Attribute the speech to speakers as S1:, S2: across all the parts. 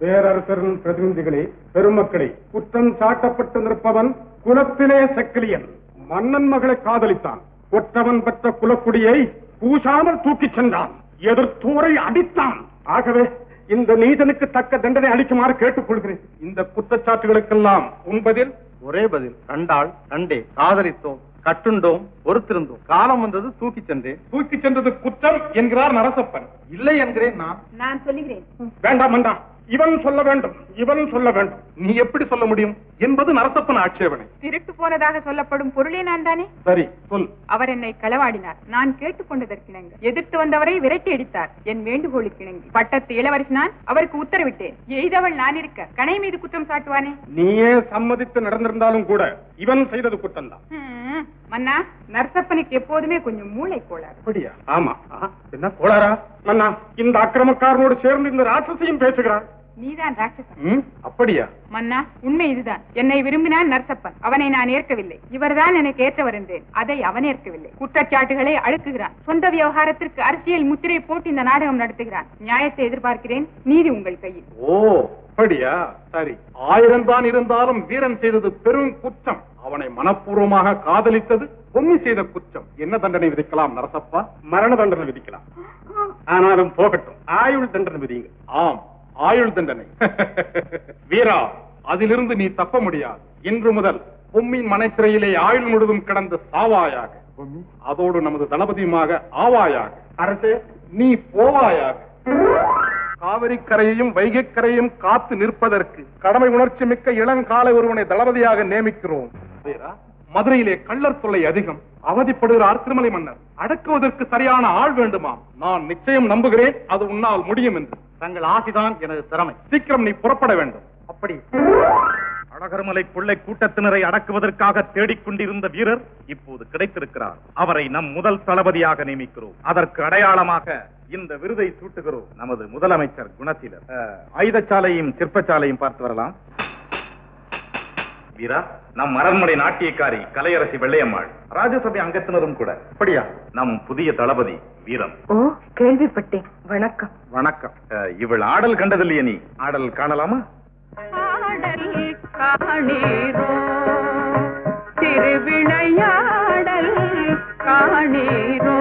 S1: பேரரசரின் பிரதிநிதிகளே பெருமக்களே குற்றம் சாட்டப்பட்டு நிற்பவன் குலத்திலே செக்கிலியன் மன்னன் மகளை காதலித்தான் கொற்றவன் பெற்ற குலக்குடியை பூசாமல் தூக்கிச் சென்றான் எதிர்த்தோரை அடித்தான் ஆகவே இந்த நீதனுக்கு தக்க தண்டனை அளிக்குமாறு கேட்டுக்கொள்கிறேன் இந்த குற்றச்சாட்டுகளுக்கெல்லாம் உன் பதில்
S2: ஒரே பதில் கண்டாள் கண்டே காதலித்தோம் கட்டுண்டோம் பொறுத்திருந்தோம் காலம் வந்தது தூக்கி சென்றேன்
S1: தூக்கிச் சென்றது குற்றம் என்கிறார் நரசப்பன்
S2: இல்லை என்கிறேன் நான்
S3: நான் சொல்லுகிறேன்
S1: வேண்டாம் வேண்டாம் இவன் சொல்ல வேண்டும் இவன் சொல்ல வேண்டும்
S2: நீ எப்படி சொல்ல முடியும் என்பது நரசப்பன் ஆட்சேபனை
S3: திருட்டு போனதாக சொல்லப்படும் பொருளே நான் தானே
S1: சரி சொல்
S3: அவர் என்னை களவாடினார் நான் கேட்டுக்கொண்டதற்கிணங்க எதிர்த்து வந்தவரை விரட்டி அடித்தார் என் வேண்டுகோளுக்கு இணங்கி பட்டத்து இளவரசி நான் அவருக்கு உத்தரவிட்டேன் எய்தவள் நான் இருக்க கணை மீது குற்றம் சாட்டுவானே
S1: நீயே சம்மதித்து நடந்திருந்தாலும் கூட இவன் செய்தது குற்றம்தான்
S3: ஹம், மன்னா நரசப்பனுக்கு எப்போதுமே கொஞ்சம் மூளை கோளாறு
S1: அப்படியா ஆமா ஆ, என்ன கோளாரா மன்னா இந்த அக்கிரமக்காரனோடு சேர்ந்து இந்த ராட்சசியும் பேசுகிறார்
S3: நீதான் ராட்சசன்
S1: ம், அப்படியா
S3: மன்னா உண்மை இதுதான் என்னை விரும்பினான் நரசப்பன் அவனை நான் ஏற்கவில்லை இவர்தான் எனக்கு ஏற்றவர் என்றேன் அதை அவன் ஏற்கவில்லை குற்றச்சாட்டுகளை அழுக்குகிறான் சொந்த விவகாரத்திற்கு அரசியல் முத்திரை போட்டு இந்த நாடகம் நடத்துகிறான் நியாயத்தை எதிர்பார்க்கிறேன் நீதி உங்கள் கையில்
S2: ஓ அப்படியா சரி ஆயிரம் தான் இருந்தாலும் வீரன் செய்தது பெரும் குற்றம் அவனை மனப்பூர்வமாக காதலித்தது பொம்மி செய்த குற்றம் என்ன தண்டனை விதிக்கலாம் நரசப்பா
S1: மரண தண்டனை விதிக்கலாம் ஆனாலும் போகட்டும் ஆயுள் தண்டனை விதிங்க
S2: ஆம் ஆயுள் தண்டனை வீரா அதிலிருந்து நீ தப்ப முடியாது இன்று முதல் பொம்மின் மனை சிறையிலே ஆயுள் முழுதும் கிடந்து சாவாயாக அதோடு நமது தளபதியுமாக ஆவாயாக
S1: அரசே
S2: நீ போவாயாக காவிரி கரையையும் வைகை கரையையும் காத்து நிற்பதற்கு கடமை உணர்ச்சி மிக்க இளங்கால ஒருவனை தளபதியாக நியமிக்கிறோம் வீரா, மதுரையிலே கள்ளர் தொல்லை அதிகம் அவதிப்படுகிறார் திருமலை மன்னர் அடக்குவதற்கு சரியான ஆள் வேண்டுமாம் நான் நிச்சயம் நம்புகிறேன் அது உன்னால் முடியும் என்று தங்கள் ஆசிதான் எனது திறமை சீக்கிரம் நீ புறப்பட வேண்டும் அப்படி
S4: அழகர்மலை கொள்ளை கூட்டத்தினரை அடக்குவதற்காக தேடிக்கொண்டிருந்த வீரர் இப்போது கிடைத்திருக்கிறார் அவரை நம் முதல் தளபதியாக நியமிக்கிறோம் அதற்கு அடையாளமாக இந்த விருதை சூட்டுகிறோம் நமது முதலமைச்சர் குணத்திலர் அஹ், ஆயுதச்சாலையும் சிற்பச்சாலையும் பார்த்து வரலாம் வீரா நம் அரண்மனை நாட்டியக்காரி கலையரசி வெள்ளையம்மாள் ராஜசபை அங்கத்தினரும் கூட அப்படியா நம் புதிய தளபதி வீரன்
S3: ஓ கேள்விப்பட்டேன் வணக்கம்
S4: வணக்கம் அஹ், இவள் ஆடல் கண்டதில்லையே நீ ஆடல் காணலாமா
S3: ஆடல் காணீரோ திருவிளையாடல் காணீரோ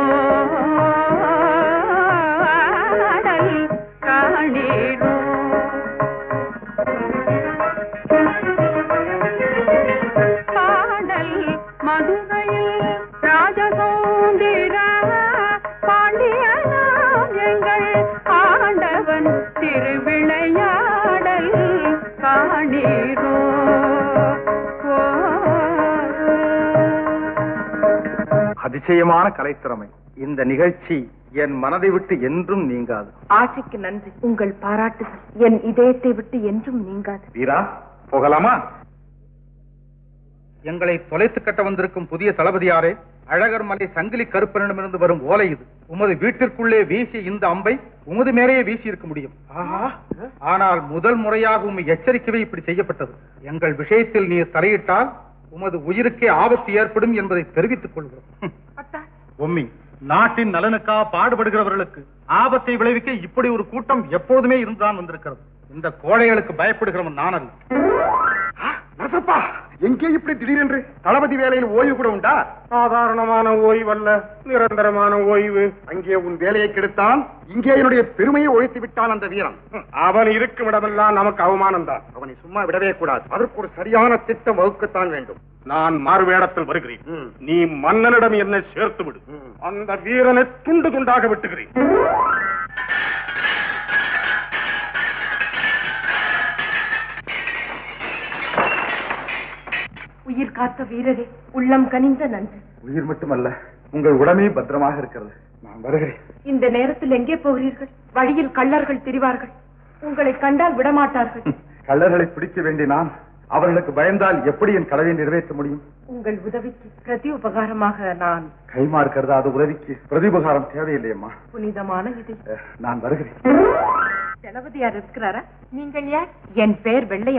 S3: ஆடல் காணீரோ பாடல் மதுரையில் ராஜகோந்திர பாண்டியனாம் எங்கள் ஆண்டவன் திருவிளையாடல் காணீரோ ஓ.
S2: அதிசயமான கலைத்திறமை இந்த நிகழ்ச்சி என் மனதை விட்டு என்றும் நீங்காது
S3: ஆசைக்கு நன்றி உங்கள் பாராட்டுகள் என் இதயத்தை விட்டு என்றும் நீங்காது
S4: வீரா போகலாமா
S2: எங்களை தொலைத்து கட்ட வந்திருக்கும் புதிய தளபதியாரே அழகர் மலை சங்கிலி கருப்பனிடமிருந்து வரும் ஓலை இது உமது வீட்டிற்குள்ளே வீசிய இந்த அம்பை உமது மேலேயே வீசி இருக்க முடியும் ஆனால் முதல் முறையாக உம்மை எச்சரிக்கவே இப்படி செய்யப்பட்டது எங்கள் விஷயத்தில் நீர் தலையிட்டால் உமது உயிருக்கே ஆபத்து ஏற்படும் என்பதை தெரிவித்துக் கொள்கிறோம் உம்மி நாட்டின் நலனுக்காக பாடுபடுகிறவர்களுக்கு ஆபத்தை விளைவிக்க இப்படி ஒரு கூட்டம் எப்போதுமே இருந்துதான் வந்திருக்கிறது இந்த கோழைகளுக்கு பயப்படுகிறவன் நான் அல்ல
S1: நசப்பா எங்கே இப்படி திடீரென்று தளபதி வேலையில் ஓய்வு கூட உண்டா சாதாரணமான ஓய்வு அல்ல நிரந்தரமான ஓய்வு அங்கே உன் வேலையை கெடுத்தான் இங்கே என்னுடைய பெருமையை ஒழித்து விட்டான் அந்த வீரன் அவன் இருக்கும் இடமெல்லாம் நமக்கு அவமானம் தான் அவனை சும்மா விடவே கூடாது அதற்கு ஒரு சரியான திட்டம் வகுக்கத்தான் வேண்டும் நான் மாறுவேடத்தில் வருகிறேன் நீ மன்னனிடம் என்னை சேர்த்து விடு அந்த வீரனை துண்டு துண்டாக விட்டுகிறேன்
S3: உயிர் காத்த வீரரே உள்ளம் கனிந்த நன்றி
S2: உயிர் மட்டுமல்ல உங்கள் உடமே பத்திரமாக இருக்கிறது நான் வருகிறேன்
S3: இந்த நேரத்தில் எங்கே போகிறீர்கள் வழியில் கள்ளர்கள் திரிவார்கள் உங்களை கண்டால் விடமாட்டார்கள்
S2: கள்ளர்களை பிடிக்க வேண்டிய நான் அவர்களுக்கு பயந்தால் எப்படி என் கடவை நிறைவேற்ற முடியும்
S3: உங்கள் உதவிக்கு பிரதி உபகாரமாக நான்
S2: கைமாறு கருதாத உதவிக்கு பிரதிபகாரம் தேவையில்லையம்மா
S3: புனிதமான இதை
S2: அஹ், நான் வருகிறேன்
S3: தளபதியார் இருக்கிறாரா நீங்கள் யார் என் பெயர் வெள்ளையம்மா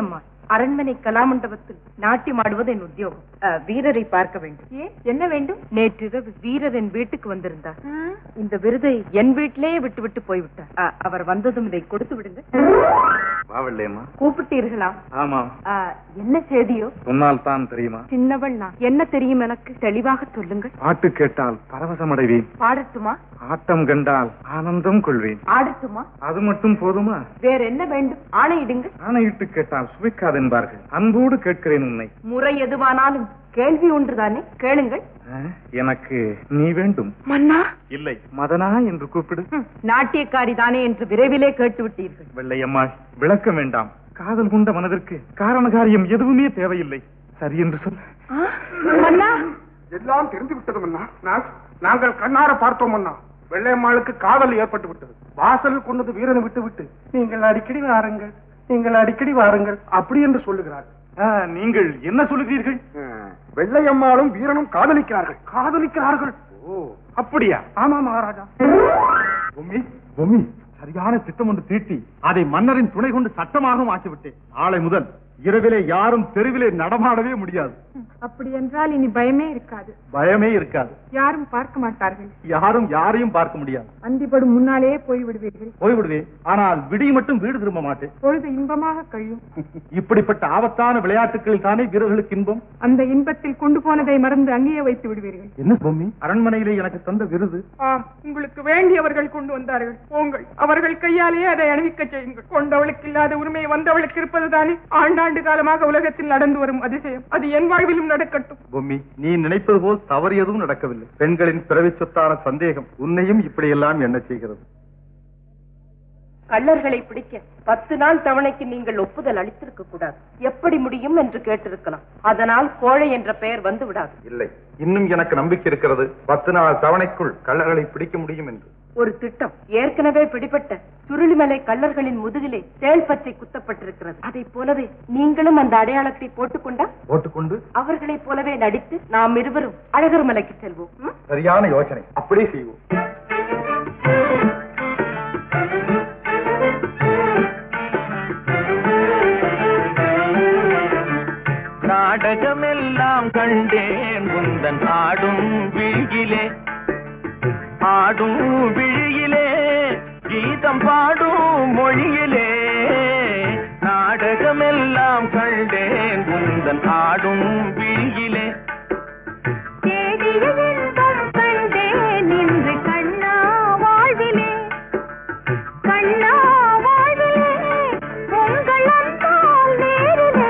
S5: அரண்மனை கலாமண்டபத்தில் நாட்டியம் ஆடுவது என் உத்தியோகம் அஹ், வீரரை பார்க்க வேண்டும்
S3: ஏன் என்ன வேண்டும்
S5: நேற்றிரவு வீரர் என் வீட்டுக்கு வந்திருந்தார் இந்த விருதை என் வீட்டிலேயே விட்டு விட்டு போய்விட்டார் அஹ், அவர் வந்ததும் இதை கொடுத்து விடுங்க
S4: வாவல்லேம்மா
S5: கூப்பிட்டீர்களா
S4: ஆமாம்
S5: அஹ், என்ன செய்தியோ
S4: சொன்னால் தான் தெரியுமா
S5: சின்னவள் நான் என்ன தெரியும் எனக்கு தெளிவாக சொல்லுங்கள்
S4: பாட்டு கேட்டால் பரவசமடைவேன்
S5: பாடட்டுமா
S4: ஆட்டம் கண்டால் ஆனந்தம் கொள்வேன்
S5: ஆடட்டுமா
S4: அது மட்டும் போதுமா
S5: வேற என்ன வேண்டும் ஆணையிடுங்க
S4: ஆணையிட்டு கேட்டால் சுவைக்காதென்பார்கள் அன்போடு கேட்கிறேன் உன்னை
S5: முறை எதுவானாலும் கேள்வி ஒன்றுதானே கேளுங்கள்
S4: ஆ, எனக்கு நீ வேண்டும்
S5: மன்னா
S4: இல்லை மதனா என்று கூப்பிடு
S5: நாட்டியக்காரி தானே என்று விரைவிலே கேட்டு விட்டீர்கள்
S4: வெள்ளையம்மா விளக்கம் வேண்டாம் காதல் கொண்ட மனதிற்கு காரண காரியம் எதுவுமே தேவையில்லை சரி என்று சொல்
S5: மன்னா
S1: எல்லாம் தெரிந்து விட்டது மன்னா நான் நாங்கள் கண்ணார பார்த்தோம் மன்னா வெள்ளையம்மாளுக்கு காதல் ஏற்பட்டு விட்டது வாசல் கொண்டது வீரனை விட்டு விட்டு நீங்கள் அடிக்கடி வாருங்கள் நீங்கள் அடிக்கடி வாருங்கள் அப்படி என்று சொல்லுகிறார்
S4: ஆ, நீங்கள் என்ன சொல்லுகிறீர்கள்
S1: வெள்ளையம்மாளும் வீரனும் காதலிக்கிறார்கள் காதலிக்கிறார்கள் ஓ
S4: அப்படியா
S1: ஆமா மகாராஜா
S4: பொம்மி பொம்மி சரியான திட்டம் ஒன்று தீட்டி அதை மன்னரின் துணை கொண்டு சட்டமாகவும் ஆக்கிவிட்டேன் நாளை முதல் இரவிலே யாரும் தெருவிலே நடமாடவே முடியாது
S3: அப்படி என்றால் இனி பயமே இருக்காது
S4: பயமே இருக்காது
S3: யாரும் பார்க்க மாட்டார்கள்
S4: யாரும் யாரையும் பார்க்க முடியாது
S3: அந்திப்படும் முன்னாலேயே போய் விடுவீர்கள்
S4: போய்விடுவேன் ஆனால் விடிய மட்டும் வீடு திரும்ப மாட்டேன்
S3: பொழுது இன்பமாக கழியும்
S4: இப்படிப்பட்ட ஆபத்தான விளையாட்டுகளில் தானே வீரர்களுக்கு இன்பம்
S3: அந்த இன்பத்தில் கொண்டு போனதை மறந்து அங்கேயே வைத்து விடுவீர்கள்
S4: என்ன பொம்மி அரண்மனையிலே எனக்கு தந்த விருது
S3: ஆம் உங்களுக்கு வேண்டியவர்கள் கொண்டு வந்தார்கள் போங்கள் அவர்கள் கையாலேயே அதை அணிவிக்க செய்யுங்கள் கொண்டவளுக்கு இல்லாத உரிமை வந்தவளுக்கு இருப்பதுதானே ஆண்டாண்டு காலமாக உலகத்தில் நடந்து வரும் அதிசயம் அது என் வாழ்விலும் நடக்கட்டும்
S4: பொம்மி நீ நினைப்பது போல் தவறு எதுவும் நடக்கவில்லை பெண்களின் பிறவி சொத்தான சந்தேகம் உன்னையும் இப்படியெல்லாம் என்ன செய்கிறது
S5: கள்ளர்களை பிடிக்க பத்து நாள் தவணைக்கு நீங்கள் ஒப்புதல் அளித்திருக்க கூடாது எப்படி முடியும் என்று கேட்டிருக்கலாம் அதனால் கோழை என்ற பெயர் வந்து விடாது
S4: இல்லை இன்னும் எனக்கு நம்பிக்கை இருக்கிறது பத்து நாள் தவணைக்குள் கள்ளர்களை பிடிக்க முடியும் என்று
S5: ஒரு திட்டம் ஏற்கனவே பிடிபட்ட சுருளிமலை கள்ளர்களின் முதுகிலே தேள் பச்சை குத்தப்பட்டிருக்கிறது அதைப் போலவே நீங்களும் அந்த அடையாளத்தை போட்டுக்கொண்டா
S4: போட்டுக்கொண்டு
S5: அவர்களைப் போலவே நடித்து நாம் இருவரும் அழகர் மலைக்கு செல்வோம் ம்?
S4: சரியான யோசனை அப்படியே செய்வோம்
S6: நாடகமெல்லாம் கண்டேன் உந்தன் ஆடும் விழியிலே ஆடும் விழியிலே கீதம் பாடும் மொழியிலே நாடகமெல்லாம் கண்டேன் உந்தன் ஆடும் விழியிலே
S7: கண்ணா வாழ்விலே உங்கள் அன்பால் நேரிலே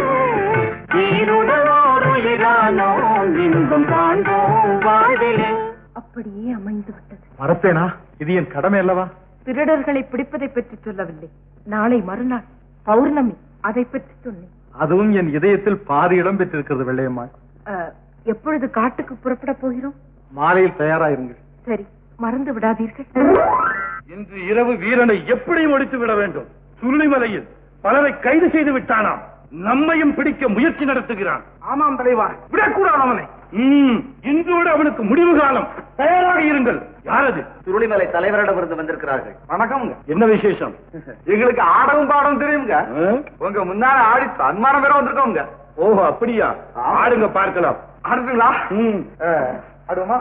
S6: உயிரானோம் இன்பம் காண்போம் வாழ்விலே
S5: அப்படியே அமைந்து விட்டது
S4: மறப்பேனா இது என் கடமை அல்லவா
S5: திருடர்களை பிடிப்பதை பற்றி சொல்லவில்லை நாளை மறுநாள் பௌர்ணமி அதை பற்றி சொன்னேன்
S4: அதுவும் என் இதயத்தில் பாதி இடம் பெற்றிருக்கிறது வெள்ளையம்மா
S5: அஹ், எப்பொழுது காட்டுக்கு புறப்பட போகிறோம்
S4: மாலையில் தயாராயிருங்கள்
S5: சரி மறந்து விடாதீர்கள்
S1: இன்று இரவு வீரனை எப்படி முடித்து விட வேண்டும் சுருளிமலையில் பலரை கைது செய்து விட்டானாம் நம்மையும் பிடிக்க முயற்சி நடத்துகிறான் ஆமாம் தலைவா விடக்கூடாது அவனை ம், இன்றோடு அவனுக்கு முடிவு காலம் தயாராக இருங்கள் யாரது
S6: சுருளிமலை தலைவரிடமிருந்து வந்திருக்கிறார்கள்
S1: வணக்கம்ங்க என்ன விசேஷம்
S6: எங்களுக்கு ஆடவும் பாடவும் தெரியுங்க உங்க முன்னால ஆடி சன்மானம் வேற வந்திருக்கோங்க
S1: ஓஹோ அப்படியா ஆடுங்க பார்க்கலாம்
S6: ஆடுங்களா
S1: ம்
S6: ஆடுவோமா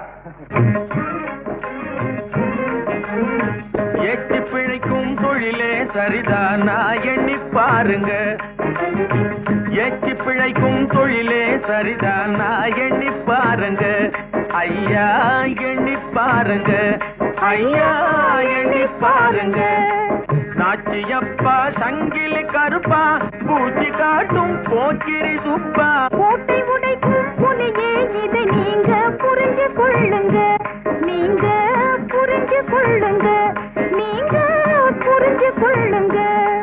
S6: எட்டி பிழைக்கும் தொழிலே சரிதானா எண்ணி பாருங்க எட்டி பிழைக்கும் தொழிலே சரிதானா எண்ணி பாருங்க ஐயா எண்ணி பாருங்க ஐயா எண்ணி பாருங்க நாச்சியப்பா சங்கிலி கருப்பா பூச்சி காட்டும் போக்கிரி சுப்பா
S7: கோட்டை உடைக்கும் புலியே இதை நீங்க புரிஞ்சு கொள்ளுங்க நீங்க புரிஞ்சு கொள்ளுங்க நீங்க புரிஞ்சு கொள்ளுங்க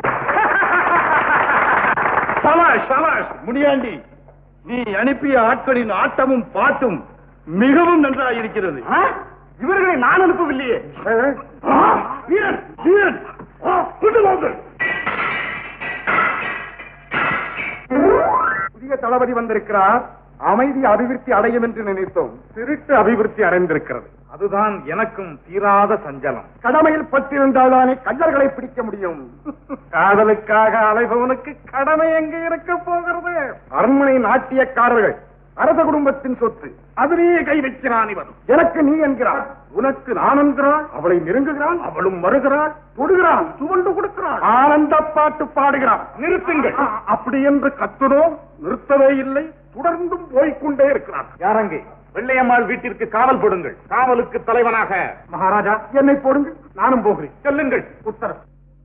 S1: சபாஷ் சபாஷ் முடியாண்டி நீ அனுப்பிய ஆட்களின் ஆட்டமும் பாட்டும் மிகவும் நன்றாயிருக்கிறது இவர்களை நான் அனுப்பவில்லையே வீரன் வீரன் ஆ, கொண்டு வாங்கள். புதிய தளபதி வந்திருக்கிறார் அமைதி அபிவிருத்தி அடையும் என்று நினைத்தோம்
S4: திருட்டு அபிவிருத்தி அடைந்திருக்கிறது அதுதான் எனக்கும் தீராத சஞ்சலம்
S1: கடமையில் பற்றிருந்தால்தானே கள்ளர்களை பிடிக்க முடியும்
S4: காதலுக்காக அலைபவனுக்கு கடமை எங்க இருக்க போகிறது
S1: அரண்மனை நாட்டியக்காரர்கள் அரச குடும்பத்தின் சொத்து
S4: அதிலேயே கை வைக்கிறான் இவன்
S1: எனக்கு நீ என்கிறாள் உனக்கு நான் என்கிறாள் அவளை நெருங்குகிறான் அவளும் வருகிறாள் தொடுகிறான் சுவண்டு கொடுக்கிறான் ஆனந்த பாட்டு பாடுகிறான்
S4: நிறுத்துங்கள்
S1: ஆ, அப்படி என்று கத்துனோம் நிறுத்தவே இல்லை தொடர்ந்தும் போய்க்கொண்டே இருக்கிறான்
S4: யாரங்கே வெள்ளையம்மாள் வீட்டிற்கு காவல் போடுங்கள் காவலுக்கு தலைவனாக
S1: மகாராஜா என்னை போடுங்க நானும் போகிறேன்
S4: செல்லுங்கள்
S1: உத்தரவு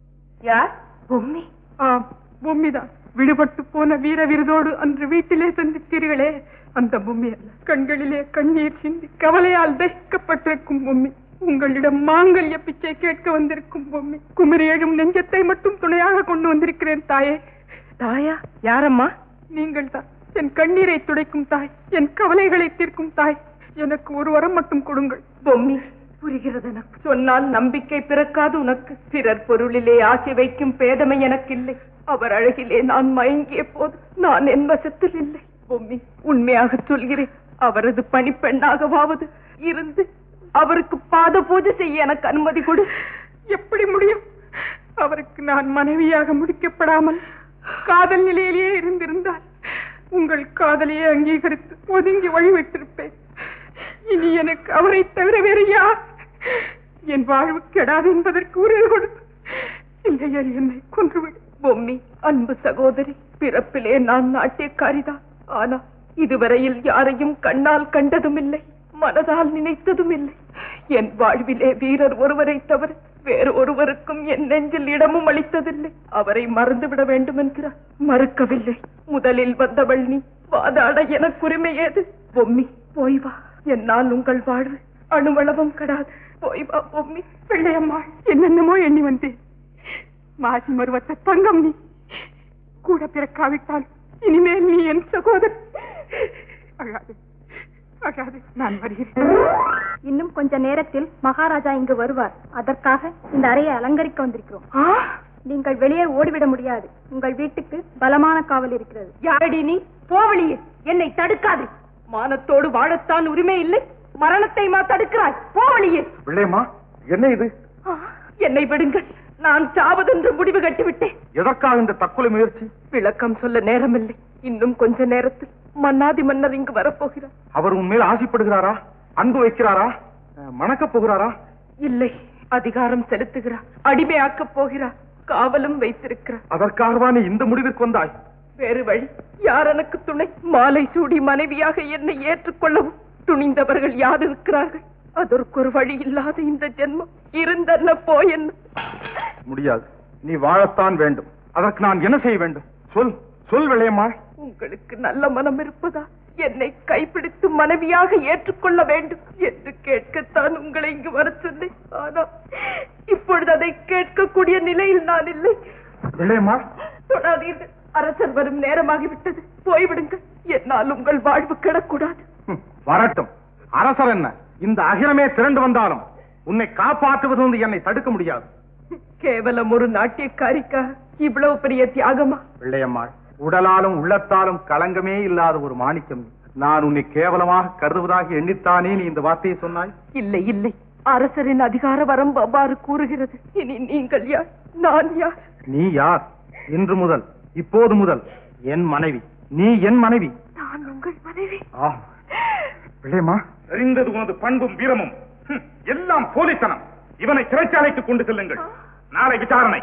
S5: யார் பொம்மி
S3: ஆம் பூமிதான் விடுபட்டு போன வீர விருதோடு அன்று வீட்டிலே சந்தித்தீர்களே அந்த பூமி அல்ல கண்களிலே கண்ணீர் சிந்தி கவலையால் தகிக்கப்பட்டிருக்கும் பூமி உங்களிடம் மாங்கல்ய பிச்சை கேட்க வந்திருக்கும் பொம்மி குமரி எழும் நெஞ்சத்தை மட்டும் துணையாக கொண்டு வந்திருக்கிறேன் தாயே
S5: தாயா யாரம்மா
S3: நீங்கள் தான் என் கண்ணீரை துடைக்கும் தாய் என் கவலைகளை தீர்க்கும் தாய் எனக்கு ஒரு வரம் மட்டும் கொடுங்கள்
S5: பொம்மி புரிகிறது எனக்கு சொன்னால் நம்பிக்கை பிறக்காது உனக்கு பிறர் பொருளிலே ஆசை வைக்கும் பேதமை எனக்கு இல்லை அவர் அழகிலே நான் மயங்கிய போது நான் என் வசத்தில் இல்லை பொம்மி உண்மையாக சொல்கிறேன் அவரது பணிப்பெண்ணாகவாவது இருந்து அவருக்கு பாத பூஜை செய்ய எனக்கு அனுமதி கொடு
S3: எப்படி முடியும் அவருக்கு நான் மனைவியாக முடிக்கப்படாமல் காதல் நிலையிலேயே இருந்திருந்தால் உங்கள் காதலையே அங்கீகரித்து ஒதுங்கி வழிவிட்டிருப்பேன் இனி எனக்கு அவரை தவிர வேறு யார் என் வாழ்வு கெடாது என்பதற்கு உறுதி கொடுத்து இல்லையா என்னை கொன்றுவிடு
S5: பொம்மி அன்பு சகோதரி பிறப்பிலே நான் நாட்டியக்காரிதான் ஆனா இதுவரையில் யாரையும் கண்ணால் கண்டதும் இல்லை மனதால் நினைத்ததும் இல்லை என் வாழ்விலே வீரர் ஒருவரை தவிர வேறு ஒருவருக்கும் என் நெஞ்சில் இடமும் அளித்ததில்லை அவரை மறந்துவிட வேண்டும் என்கிறார் மறுக்கவில்லை முதலில் வந்தவள் நீ வாதாட எனக்கு உரிமை ஏது பொம்மி போய் வா என்னால் உங்கள் வாழ்வு அணுவளவும் கடாது போய் வா பொம்மி
S3: பிள்ளையம்மா என்னென்னமோ எண்ணி வந்தேன் மாசி மருவத்த தங்கம் நீ கூட பிறக்காவிட்டால் இனிமேல் நீ என் சகோதரன் அழாது அழாது நான் வருகிறேன்
S7: இன்னும் கொஞ்ச நேரத்தில் மகாராஜா இங்கு வருவார் அதற்காக இந்த அறையை அலங்கரிக்க வந்திருக்கிறோம் நீங்கள் வெளியே ஓடிவிட முடியாது உங்கள் வீட்டுக்கு பலமான காவல் இருக்கிறது
S5: யாரடி நீ போவழியே என்னை தடுக்காது மானத்தோடு வாழத்தான் உரிமை இல்லை மரணத்தை மா தடுக்கிறாய் போவழியே
S4: வெள்ளையம்மா என்ன இது
S5: ஆ, என்னை விடுங்கள் நான் சாவதென்று முடிவு கட்டிவிட்டேன்
S4: எதற்காக இந்த தற்கொலை முயற்சி
S5: விளக்கம் சொல்ல நேரமில்லை இன்னும் கொஞ்ச நேரத்தில் மன்னாதி மன்னர் இங்கு வரப்போகிறார்
S4: அவர் உண்மையில் ஆசைப்படுகிறாரா அன்பு வைக்கிறாரா அஹ், மணக்கப் போகிறாரா
S5: இல்லை அதிகாரம் செலுத்துகிறார் அடிமையாக்கப் போகிறார் காவலும் வைத்திருக்கிறார்
S4: அதற்காகவா நீ இந்த முடிவிற்கு வந்தாய்
S5: வேறு வழி யார் எனக்கு துணை மாலை சூடி மனைவியாக என்னை ஏற்றுக்கொள்ளவும் துணிந்தவர்கள் யார் இருக்கிறார்கள் அதற்கொரு வழி இல்லாத இந்த ஜென்மம் இருந்தல்ல போய் என்ன
S4: முடியாது நீ வாழத்தான் வேண்டும் அதற்கு நான் என்ன செய்ய வேண்டும் சொல் சொல் வெள்ளையம்மா
S5: உங்களுக்கு நல்ல மனம் இருப்பதா என்னை கைப்பிடித்து மனைவியாக ஏற்றுக்கொள்ள வேண்டும் என்று கேட்கத்தான் உங்களை இங்கு வர சொன்னேன் ஆனால் இப்பொழுது அதை கேட்கக்கூடிய நிலையில் நான் இல்லை
S4: வெள்ளையம்மா
S5: தொடாதீர்கள் அரசர் வரும் நேரமாகிவிட்டது போய்விடுங்கள் என்னால் உங்கள் வாழ்வு கிடக்கூடாது
S4: ஹம், வரட்டும் அரசர் என்ன இந்த அகிலமே திரண்டு வந்தாலும் உன்னை காப்பாற்றுவது வந்து என்னை தடுக்க முடியாது
S5: கேவலம் ஒரு நாட்டியக்காரிக்காக இவ்வளவு பெரிய தியாகமா
S4: வெள்ளையம்மாள் உடலாலும் உள்ளத்தாலும் களங்கமே இல்லாத ஒரு மாணிக்கம் நீ. நான் உன்னை கேவலமாக கருதுவதாக எண்ணித்தானே நீ இந்த வார்த்தையை சொன்னாய்
S5: இல்லை இல்லை அரசரின் அதிகார வரம்பு அவ்வாறு கூறுகிறது இனி நீங்கள் யார் நான் யார்
S4: நீ யார் இன்று முதல் இப்போது முதல் என் மனைவி நீ என் மனைவி
S5: நான் உங்கள் மனைவி
S4: ஆ பிள்ளையம்மா
S8: தெரிந்தது உனது பண்பும் வீரமும் ஹம், எல்லாம் போலித்தனம் இவனை சிறைச்சாலைக்கு கொண்டு செல்லுங்கள் நாளை விசாரணை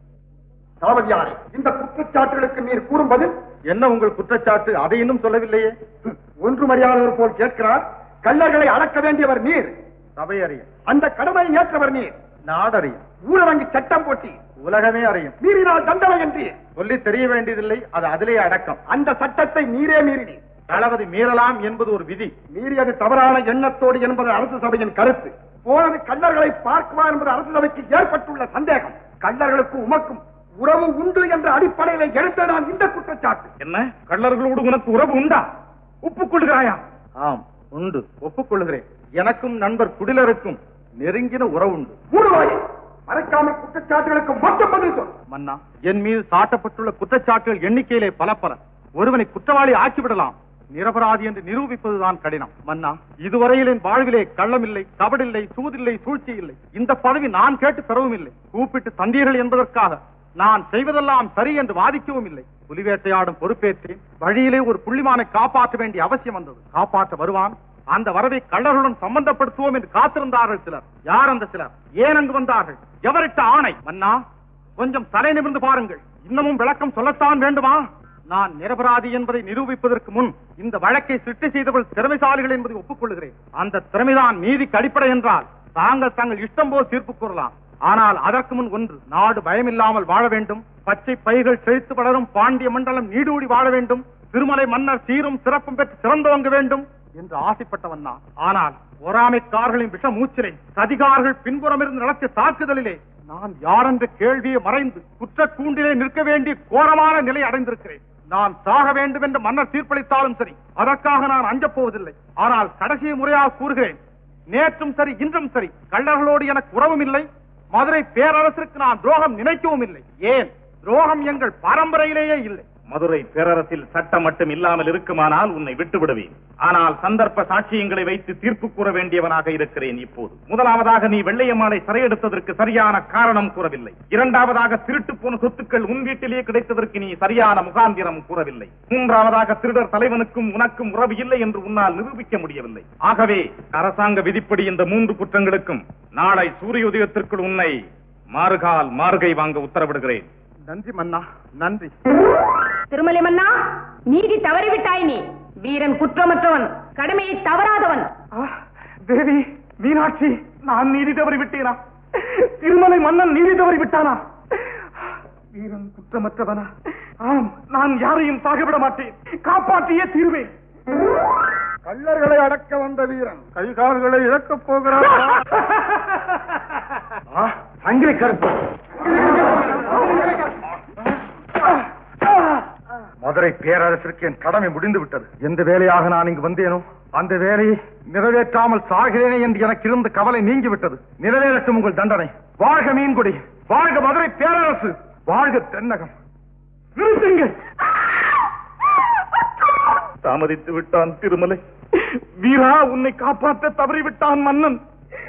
S1: தளபதியாரே இந்த குற்றச்சாட்டுகளுக்கு நீர் கூறும் பதில்
S4: என்ன உங்கள் குற்றச்சாட்டு அதை இன்னும் சொல்லவில்லையே
S1: ஹம், ஒன்றுமறியாதவர் போல் கேட்கிறார் கள்ளர்களை அடக்க வேண்டியவர் நீர்
S4: சபை அறியும்
S1: அந்த கடமையை ஏற்றவர் நீர்
S4: நாடறியும்
S1: ஊரடங்கு சட்டம் போட்டி
S4: உலகமே அறியும்
S1: மீறினால் தண்டனை என்று
S4: சொல்லி தெரிய வேண்டியதில்லை அது அதிலே அடக்கம்
S1: அந்த சட்டத்தை நீரே மீறினீர்
S4: தளபதி மீறலாம் என்பது ஒரு விதி
S1: மீறியது தவறான எண்ணத்தோடு என்பது அரசு சபையின் கருத்து போனது கள்ளர்களை பார்க்குமா என்பது அரசு சபைக்கு ஏற்பட்டுள்ள சந்தேகம் கள்ளர்களுக்கு உமக்கும் உறவு உண்டு என்ற அடிப்படையில் எழுந்த நான் இந்த குற்றச்சாட்டு
S8: என்ன கள்ளர்களோடு உனக்கு உறவு உண்டா ஒப்புக்கொள்கிறாயா
S4: ஆம் உண்டு ஒப்புக்கொள்கிறேன் எனக்கும் நண்பர் குடிலருக்கும் நெருங்கின உறவு உண்டு
S1: மூடுவாயே மறைக்காமல் குற்றச்சாட்டுகளுக்கு மொத்தம் பதில் சொல்
S4: மன்னா என் மீது சாட்டப்பட்டுள்ள குற்றச்சாட்டுகள் எண்ணிக்கையிலே பல பல ஒருவனை குற்றவாளி ஆக்கிவிடலாம்
S2: நிரபராதி என்று நிரூபிப்பதுதான் கடினம் மன்னா இதுவரையில் என் வாழ்விலே கள்ளமில்லை கபடில்லை சூதில்லை சூழ்ச்சி இல்லை இந்த பதவி நான் கேட்டு பெறவும் இல்லை கூப்பிட்டு தந்தீர்கள் என்பதற்காக நான் செய்வதெல்லாம் சரி என்று வாதிக்கவும் இல்லை புலி வேட்டையாடும் பொறுப்பேற்றேன் வழியிலே ஒரு புள்ளிமானை காப்பாற்ற வேண்டிய அவசியம் வந்தது காப்பாற்ற வருவான் அந்த வரவை கள்ளர்களுடன் சம்பந்தப்படுத்துவோம் என்று காத்திருந்தார்கள் சிலர் யார் அந்த சிலர் ஏன் அங்கு வந்தார்கள் எவரிட்ட ஆணை மன்னா கொஞ்சம் தலை நிமிர்ந்து பாருங்கள் இன்னமும் விளக்கம் சொல்லத்தான் வேண்டுமா நான் நிரபராதி என்பதை நிரூபிப்பதற்கு முன் இந்த வழக்கை சிருஷ்டி செய்தவர்கள் திறமைசாலிகள் என்பதை ஒப்புக்கொள்கிறேன் அந்த திறமைதான் நீதிக்கு அடிப்படை என்றால் தாங்கள் தங்கள் இஷ்டம் போல் தீர்ப்பு கூறலாம் ஆனால் அதற்கு முன் ஒன்று நாடு பயமில்லாமல் வாழ வேண்டும் பச்சை பைகள் செழித்து வளரும் பாண்டிய மண்டலம் நீடூடி வாழ வேண்டும் திருமலை மன்னர் சீரும் சிறப்பும் பெற்று சிறந்தோங்க வேண்டும் என்று ஆசைப்பட்டவன் நான் ஆனால் பொறாமைக்காரர்களின் விஷ மூச்சிலை சதிகார்கள் பின்புறமிருந்து நடத்திய தாக்குதலிலே நான் யாரென்ற கேள்வியை மறைந்து குற்றக் கூண்டிலே நிற்க வேண்டிய கோரமான நிலை அடைந்திருக்கிறேன் நான் சாக வேண்டும் என்று மன்னர் தீர்ப்பளித்தாலும் சரி அதற்காக நான் அஞ்சப் போவதில்லை ஆனால் கடைசி முறையாக கூறுகிறேன் நேற்றும் சரி இன்றும் சரி கள்ளர்களோடு எனக்கு உறவும் இல்லை மதுரை பேரரசிற்கு நான் துரோகம் நினைக்கவும் இல்லை ஏன் துரோகம் எங்கள் பரம்பரையிலேயே இல்லை
S4: மதுரை பேரரசில் சட்டம் மட்டும் இல்லாமல் இருக்குமானால் உன்னை விட்டு விடுவேன் ஆனால் சந்தர்ப்ப சாட்சியங்களை வைத்து தீர்ப்பு கூற வேண்டியவனாக இருக்கிறேன் இப்போது முதலாவதாக நீ வெள்ளையம்மாளை சிறையெடுத்ததற்கு சரியான காரணம் கூறவில்லை இரண்டாவதாக திருட்டு போன சொத்துக்கள் உன் வீட்டிலேயே கிடைத்ததற்கு நீ சரியான முகாந்திரம் கூறவில்லை மூன்றாவதாக திருடர் தலைவனுக்கும் உனக்கும் உறவு இல்லை என்று உன்னால் நிரூபிக்க முடியவில்லை ஆகவே அரசாங்க விதிப்படி இந்த மூன்று குற்றங்களுக்கும் நாளை சூரிய உதயத்திற்குள் உன்னை மாறுகால் மார்கை வாங்க உத்தரவிடுகிறேன்
S2: நன்றி மன்னா நன்றி
S5: திருமலை மன்னா நீதி தவறிவிட்டாய் நீ வீரன் குற்றமற்றவன் கடமையை தவறாதவன்
S1: தேவி மீனாட்சி நான் நீதி தவறி விட்டேனா திருமலை மன்னன் நீதி தவறி விட்டானா வீரன் குற்றமற்றவனா ஆம் நான் யாரையும் சாகவிட மாட்டேன் காப்பாற்றியே தீர்வேன்
S2: கள்ளர்களை அடக்க வந்த வீரன் கை கால்களை இழக்கப் போகிறான்
S1: சங்கிலி கருப்பு
S2: மதுரை பேரரசிற்கு என் கடமை முடிந்து விட்டது எந்த வேலையாக நான் இங்கு வந்தேனோ அந்த வேலையை நிறைவேற்றாமல் சாகிறேனே என்று எனக்கு இருந்த கவலை நீங்கிவிட்டது நிறைவேறட்டும் உங்கள் தண்டனை வாழ்க மீன்குடி வாழ்க மதுரை பேரரசு வாழ்க தென்னகம்
S1: நிறுத்துங்கள்
S4: தாமதித்து விட்டான் திருமலை
S1: வீரா உன்னை காப்பாற்ற தவறிவிட்டான் மன்னன்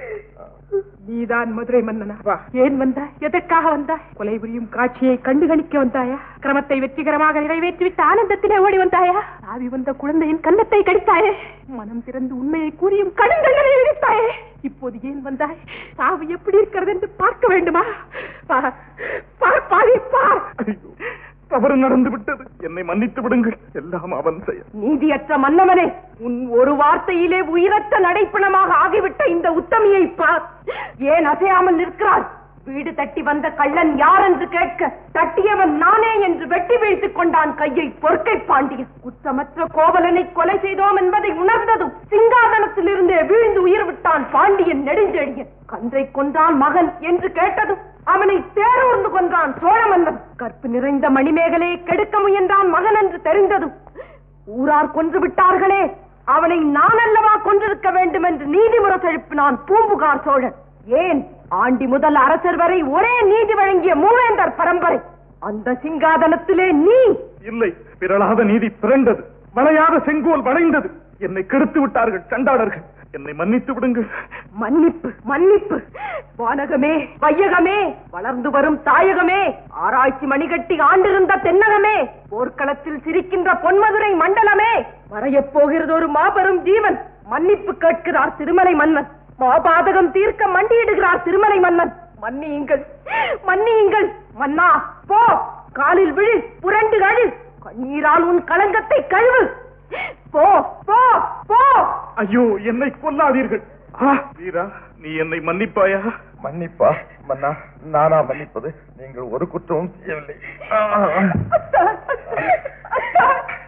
S5: நீதான் மதுரை மன்னனா வா ஏன் வந்தாய் எதற்காக வந்தாய் கொலை புரியும் காட்சியை கண்டுகளிக்க வந்தாயா கிரமத்தை வெற்றிகரமாக நிறைவேற்றிவிட்ட ஆனந்தத்திலே ஓடி வந்தாயா ஆவி வந்த குழந்தையின் கன்னத்தை கடித்தாயே மனம் திறந்து உண்மையை கூறியும் கடுந்தண்டனை விதித்தாயே இப்போது ஏன் வந்தாய் சாவு எப்படி இருக்கிறது என்று பார்க்க வேண்டுமா பார் பார் பாவி பார்
S1: ஐயோ, தவறு நடந்து விட்டது என்னை மன்னித்து விடுங்கள் எல்லாம் அவன் செயல்
S5: நீதியற்ற மன்னவனே உன் ஒரு வார்த்தையிலே உயிரற்ற நடைப்பணமாக ஆகிவிட்ட இந்த உத்தமியை பார் ஏன் அசையாமல் நிற்கிறார் வீடு தட்டி வந்த கள்ளன் யார் என்று கேட்க தட்டியவன் நானே என்று வெட்டி வீழ்த்துக் கொண்டான் கையை பொற்கை பாண்டியன் குற்றமற்ற கோவலனை கொலை செய்தோம் என்பதை உணர்ந்ததும் சிங்காதனத்தில் இருந்தே வீழ்ந்து உயிர் விட்டான் பாண்டியன் நெடுஞ்செழியன் கன்றை கொன்றான் மகன் என்று கேட்டதும் அவனை தேரூர்ந்து கொன்றான் சோழ மன்னன் கற்பு நிறைந்த மணிமேகலை கெடுக்க முயன்றான் மகன் என்று தெரிந்ததும் ஊரார் கொன்று விட்டார்களே அவனை நான் அல்லவா கொன்றிருக்க வேண்டும் என்று நீதிமுறை செழுப்பினான் பூம்புகார் சோழன் ஏன் ஆண்டி முதல் அரசர் வரை ஒரே நீதி வழங்கிய மூவேந்தர் பரம்பரை அந்த சிங்காதனத்திலே நீ
S1: இல்லை பிறளாத நீதி பிறண்டது வளையாத செங்கோல் வளைந்தது என்னை கெடுத்து விட்டார்கள் சண்டாளர்கள் என்னை மன்னித்து விடுங்கள்
S5: மன்னிப்பு மன்னிப்பு வானகமே வையகமே வளர்ந்து வரும் தாயகமே ஆராய்ச்சி மணிகட்டி ஆண்டிருந்த தென்னகமே போர்க்களத்தில் சிரிக்கின்ற பொன்மதுரை மண்டலமே மறையப் போகிறது ஒரு மாபெரும் ஜீவன் மன்னிப்பு கேட்கிறார் திருமலை மன்னன் மாபாதகம் தீர்க்க மண்டியிடுகிறார் திருமலை மன்னன் மன்னியுங்கள் மன்னியுங்கள் மன்னா போ காலில் விழு புரண்டு கழு கண்ணீரால் உன் களங்கத்தை கழுவு போ போ போ
S1: ஐயோ என்னை கொல்லாதீர்கள் ஆ, வீரா நீ என்னை மன்னிப்பாயா
S2: மன்னிப்பா மன்னா நானா மன்னிப்பது நீங்கள் ஒரு குற்றமும் செய்யவில்லை
S5: அத்தா, அத்தா,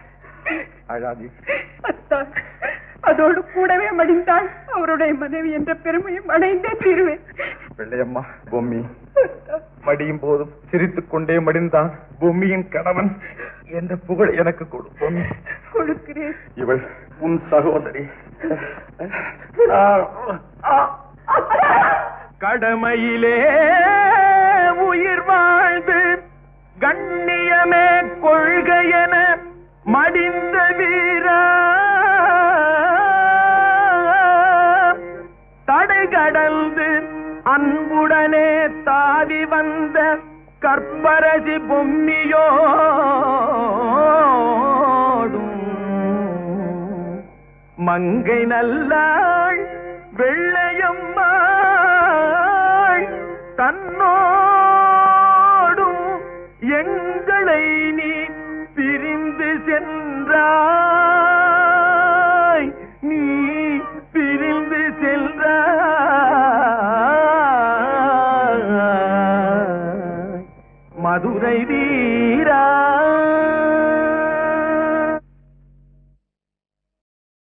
S2: அழாதி
S5: அத்தா. அதோடு கூடவே மடிந்தாள் அவருடைய மனைவி என்ற பெருமையும் அடைந்தே தீருவேன்
S2: வெள்ளையம்மா பொம்மி மடியும் போதும் சிரித்துக் கொண்டே மடிந்தான் பொம்மியின் கணவன் என்ற புகழ் எனக்கு கொடு பொம்மி
S5: கொடுக்கிறேன்
S2: இவள் உன் சகோதரி
S1: கடமையிலே உயிர் வாழ்ந்து கண்ணியமே கொள்கையென மடிந்த வீரா
S9: வந்த கற்பரசி பொம்மியோடும் மங்கை நல்லாள் வெள்ளையம்மாள் தன்னோடும் எங்களை நீ பிரிந்து சென்றாய் நீ பிரிந்து சென்றாய் மதுரை வீரா